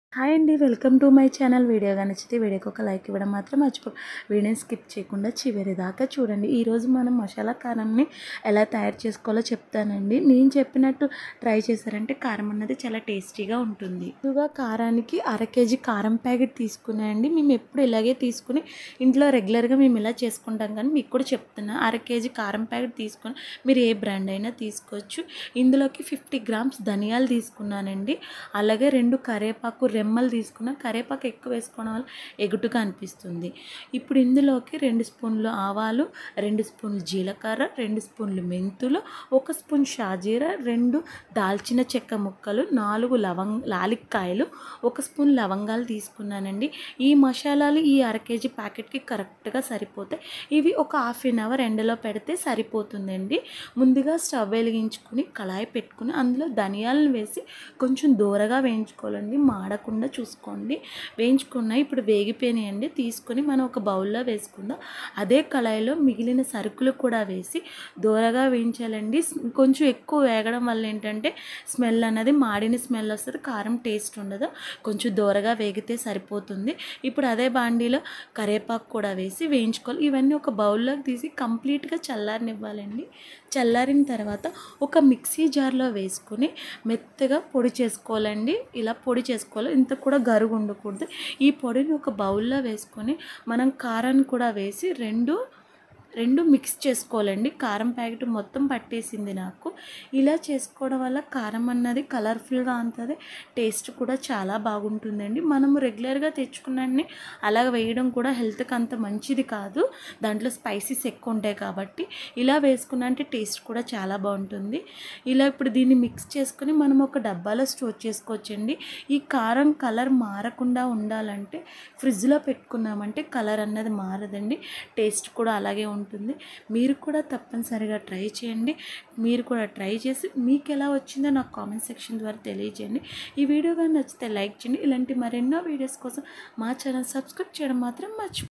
hi అండి welcome to my channel వీడియోగా నచ్చితే వీడియోకి ఒక లైక్ ఇవ్వడం మాత్రం మర్చిపో వీడియోని స్కిప్ చేయకుండా చివరి దాకా చూడండి ఈరోజు మనం మసాలా కారంని ఎలా తయారు చేసుకోవాలో చెప్తానండి నేను చెప్పినట్టు ట్రై చేశారంటే కారం అన్నది చాలా టేస్టీగా ఉంటుంది ముందుగా కారానికి అర కేజీ కారం ప్యాకెట్ తీసుకున్నాయండి మేము ఎప్పుడు ఇలాగే తీసుకుని ఇంట్లో రెగ్యులర్గా మేము ఇలా చేసుకుంటాం కానీ మీకు కూడా చెప్తున్నా అర కేజీ కారం ప్యాకెట్ తీసుకొని మీరు ఏ బ్రాండ్ అయినా తీసుకోవచ్చు ఇందులోకి ఫిఫ్టీ గ్రామ్స్ ధనియాలు తీసుకున్నానండి అలాగే రెండు కరేపాకు రెమ్మలు తీసుకున్న కరేపాకు ఎక్కువ వేసుకోవడం వల్ల ఎగుటుగా అనిపిస్తుంది ఇప్పుడు ఇందులోకి రెండు స్పూన్లు ఆవాలు రెండు స్పూన్లు జీలకర్ర రెండు స్పూన్లు మెంతులు ఒక స్పూన్ షాజీరా రెండు దాల్చిన చెక్క ముక్కలు నాలుగు లవంగ లాలిక్కాయలు ఒక స్పూన్ లవంగాలు తీసుకున్నానండి ఈ మసాలాలు ఈ అర కేజీ ప్యాకెట్కి కరెక్ట్గా సరిపోతాయి ఇవి ఒక హాఫ్ అన్ అవర్ ఎండలో పెడితే సరిపోతుందండి ముందుగా స్టవ్ వెలిగించుకుని కళాయి పెట్టుకుని అందులో ధనియాలను వేసి కొంచెం దూరగా వేయించుకోవాలండి మాడకుండా చూసుకోండి వేయించుకున్న ఇప్పుడు వేగిపోయినాయండి తీసుకొని మనం ఒక బౌల్లో వేసుకుందాం అదే కళాయిలో మిగిలిన సరుకులు కూడా వేసి దూరగా వేయించాలండి కొంచెం ఎక్కువ వేగడం వల్ల ఏంటంటే స్మెల్ అనేది మాడిన స్మెల్ వస్తుంది కారం టేస్ట్ ఉండదు కొంచెం దూరగా వేగితే సరిపోతుంది ఇప్పుడు అదే బాండీలో కరేపాకు కూడా వేసి వేయించుకోవాలి ఇవన్నీ ఒక బౌల్లోకి తీసి కంప్లీట్గా చల్లారనివ్వాలండి చల్లారిన తర్వాత ఒక మిక్సీ జార్లో వేసుకొని మెత్తగా పొడి చేసుకోవాలండి ఇలా పొడి చేసుకోవాలి ఇంత కూడా గరుగు ఉండకూడదు ఈ పొడిని ఒక బౌల్లో వేసుకొని మనం కారాన్ని కూడా వేసి రెండు రెండు మిక్స్ చేసుకోవాలండి కారం ప్యాకెట్ మొత్తం పట్టేసింది నాకు ఇలా చేసుకోవడం వల్ల కారం అన్నది కలర్ఫుల్గా ఉంటుంది టేస్ట్ కూడా చాలా బాగుంటుందండి మనము రెగ్యులర్గా తెచ్చుకున్నన్ని అలా వేయడం కూడా హెల్త్కి అంత మంచిది కాదు దాంట్లో స్పైసెస్ ఎక్కువ ఉంటాయి కాబట్టి ఇలా వేసుకున్నంటే టేస్ట్ కూడా చాలా బాగుంటుంది ఇలా ఇప్పుడు దీన్ని మిక్స్ చేసుకొని మనం ఒక డబ్బాలో స్టోర్ చేసుకోవచ్చండి ఈ కారం కలర్ మారకుండా ఉండాలంటే ఫ్రిడ్జ్లో పెట్టుకున్నామంటే కలర్ అన్నది మారదండి టేస్ట్ కూడా అలాగే ఉంటుంది మీరు కూడా తప్పనిసరిగా ట్రై చేయండి మీరు కూడా ట్రై చేసి మీకు ఎలా వచ్చిందో నాకు కామెంట్ సెక్షన్ ద్వారా తెలియజేయండి ఈ వీడియో కానీ నచ్చితే లైక్ చేయండి ఇలాంటి మరెన్నో వీడియోస్ కోసం మా ఛానల్ సబ్స్క్రైబ్ చేయడం మాత్రం మర్చిపో